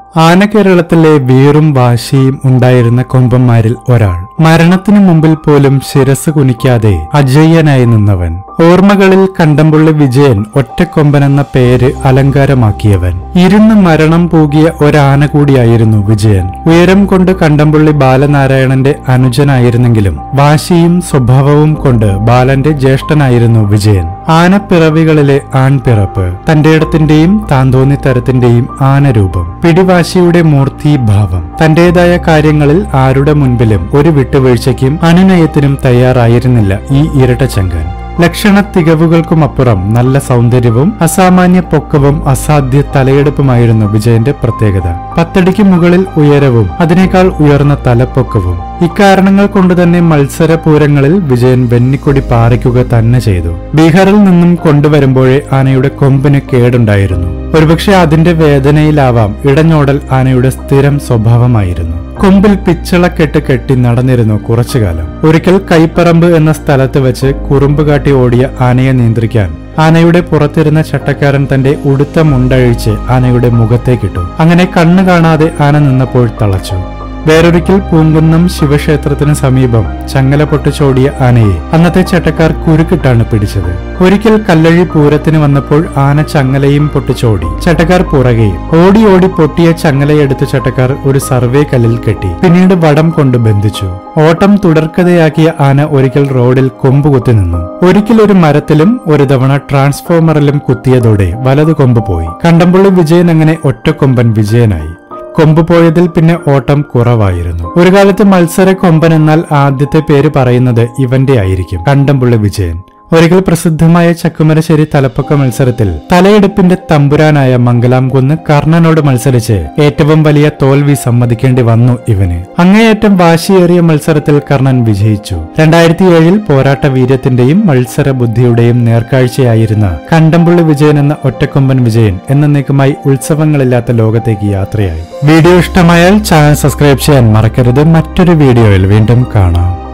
ആനകേരളത്തിലെ വീറും വാശിയും ഉണ്ടായിരുന്ന കൊമ്പന്മാരിൽ ഒരാൾ മരണത്തിനു മുമ്പിൽ പോലും ശിരസ് കുനിക്കാതെ അജയ്യനായി നിന്നവൻ ഓർമ്മകളിൽ കണ്ടംപുള്ളി വിജയൻ ഒറ്റക്കൊമ്പനെന്ന പേര് അലങ്കാരമാക്കിയവൻ ഇരുന്ന് മരണം പൂകിയ ഒരാന കൂടിയായിരുന്നു വിജയൻ ഉയരം കൊണ്ട് കണ്ടംപുള്ളി ബാലനാരായണന്റെ അനുജനായിരുന്നെങ്കിലും വാശിയും സ്വഭാവവും കൊണ്ട് ബാലന്റെ ജ്യേഷ്ഠനായിരുന്നു വിജയൻ ആനപ്പിറവികളിലെ ആൺപിറപ്പ് തന്റെ ഇടത്തിന്റെയും താന്തോന്നിത്തരത്തിന്റെയും ആനരൂപം പിടിവാശിയുടെ മൂർത്തീഭാവം തന്റേതായ കാര്യങ്ങളിൽ ആരുടെ മുൻപിലും ഒരു വിട്ടുവീഴ്ചയ്ക്കും അനുനയത്തിനും തയ്യാറായിരുന്നില്ല ഈ ഇരട്ടച്ചങ്കൻ ലക്ഷണ തികവുകൾക്കുമപ്പുറം നല്ല സൗന്ദര്യവും അസാമാന്യ പൊക്കവും അസാധ്യ തലയെടുപ്പുമായിരുന്നു വിജയന്റെ പ്രത്യേകത പത്തടിക്ക് മുകളിൽ ഉയരവും അതിനേക്കാൾ ഉയർന്ന തലപ്പൊക്കവും ഇക്കാരണങ്ങൾ കൊണ്ടുതന്നെ മത്സര പൂരങ്ങളിൽ വിജയൻ വെന്നിക്കൊടി പാറിക്കുക തന്നെ ചെയ്തു ബീഹാറിൽ നിന്നും കൊണ്ടുവരുമ്പോഴേ ആനയുടെ കൊമ്പിന് കേടുണ്ടായിരുന്നു ഒരുപക്ഷെ അതിന്റെ വേദനയിലാവാം ഇടഞ്ഞോടൽ ആനയുടെ സ്ഥിരം സ്വഭാവമായിരുന്നു കൊമ്പിൽ പിച്ചളക്കെട്ട് കെട്ടി നടന്നിരുന്നു കുറച്ചുകാലം ഒരിക്കൽ കൈപ്പറമ്പ് എന്ന സ്ഥലത്ത് വെച്ച് കുറുമ്പ് കാട്ടി ഓടിയ ആനയെ നിയന്ത്രിക്കാൻ ആനയുടെ പുറത്തിരുന്ന ചട്ടക്കാരൻ തന്റെ ഉടുത്ത മുണ്ടഴിച്ച് ആനയുടെ മുഖത്തേക്കിട്ടു അങ്ങനെ കണ്ണു കാണാതെ ആന നിന്നപ്പോൾ തളച്ചു വേറൊരിക്കൽ പൂങ്കുന്നം ശിവക്ഷേത്രത്തിന് സമീപം ചങ്ങല പൊട്ടിച്ചോടിയ ആനയെ അന്നത്തെ ചട്ടക്കാർ കുരുക്കിട്ടാണ് പിടിച്ചത് ഒരിക്കൽ കല്ലഴി പൂരത്തിന് വന്നപ്പോൾ ആന ചങ്ങലയും പൊട്ടിച്ചോടി ചട്ടക്കാർ പുറകെയും ഓടി ഓടി പൊട്ടിയ ചങ്ങലയെടുത്ത് ചട്ടക്കാർ ഒരു സർവേ കല്ലിൽ കെട്ടി പിന്നീട് വടം കൊണ്ട് ബന്ധിച്ചു ഓട്ടം തുടർക്കഥയാക്കിയ ആന ഒരിക്കൽ റോഡിൽ കൊമ്പ് കുത്തി നിന്നു ഒരിക്കൽ ഒരു മരത്തിലും ഒരു തവണ ട്രാൻസ്ഫോമറിലും കുത്തിയതോടെ വലതു കൊമ്പ് പോയി കണ്ടംപുള്ളി വിജയൻ അങ്ങനെ ഒറ്റക്കൊമ്പൻ വിജയനായി കൊമ്പ് പോയതിൽ പിന്നെ ഓട്ടം കുറവായിരുന്നു ഒരു കാലത്ത് മത്സര കൊമ്പൻ എന്നാൽ ആദ്യത്തെ പേര് പറയുന്നത് ഇവന്റെ ആയിരിക്കും കണ്ടംപുള്ളി വിജയൻ ഒരിക്കൽ പ്രസിദ്ധമായ ചക്കുമരശ്ശേരി തലപ്പൊക്ക മത്സരത്തിൽ തലയെടുപ്പിന്റെ തമ്പുരാനായ മംഗലാംകുന്ന് കർണനോട് മത്സരിച്ച് ഏറ്റവും വലിയ തോൽവി സമ്മതിക്കേണ്ടി വന്നു ഇവന് അങ്ങേയറ്റം വാശിയേറിയ മത്സരത്തിൽ കർണൻ വിജയിച്ചു രണ്ടായിരത്തി ഏഴിൽ പോരാട്ട വീര്യത്തിന്റെയും മത്സര ബുദ്ധിയുടെയും നേർക്കാഴ്ചയായിരുന്ന കണ്ടംപുള്ളി വിജയൻ എന്ന ഒറ്റക്കൊമ്പൻ വിജയൻ എന്നേക്കുമായി ഉത്സവങ്ങളില്ലാത്ത ലോകത്തേക്ക് യാത്രയായി വീഡിയോ ഇഷ്ടമായാൽ ചാനൽ സബ്സ്ക്രൈബ് ചെയ്യാൻ മറക്കരുത് മറ്റൊരു വീഡിയോയിൽ വീണ്ടും കാണാം